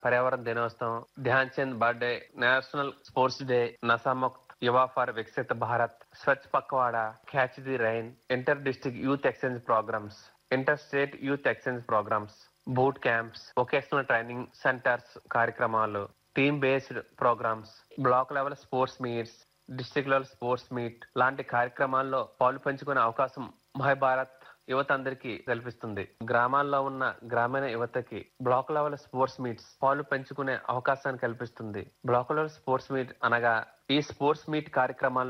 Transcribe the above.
పర్యావరణ దినోత్సవం Dhyan Chand birthday national sports day నసాముక్ Yuva for Viksit Bharat Swachh Pakhwada catch the rain inter district youth exchange programmes inter state youth exchange programmes boot camps vocational training centres కార్యక్రమాలు team based programmes block level sports meets district level sports meet లాంటి కార్యక్రమాల్లో పాలు పంచుకునే అవకాశం మహై భారత్ యువత అందరికీ కల్పిస్తుంది గ్రామాల్లో ఉన్న గ్రామీణ యువతకి బ్లాక్ లెవెల్ స్పోర్ట్స్ మీట్స్ పాలు పెంచుకునే అవకాశాన్ని కల్పిస్తుంది బ్లాక్ లెవెల్ స్పోర్ట్స్ మీట్ అనగా ఈ స్పోర్ట్స్ మీట్ కార్యక్రమాల్లో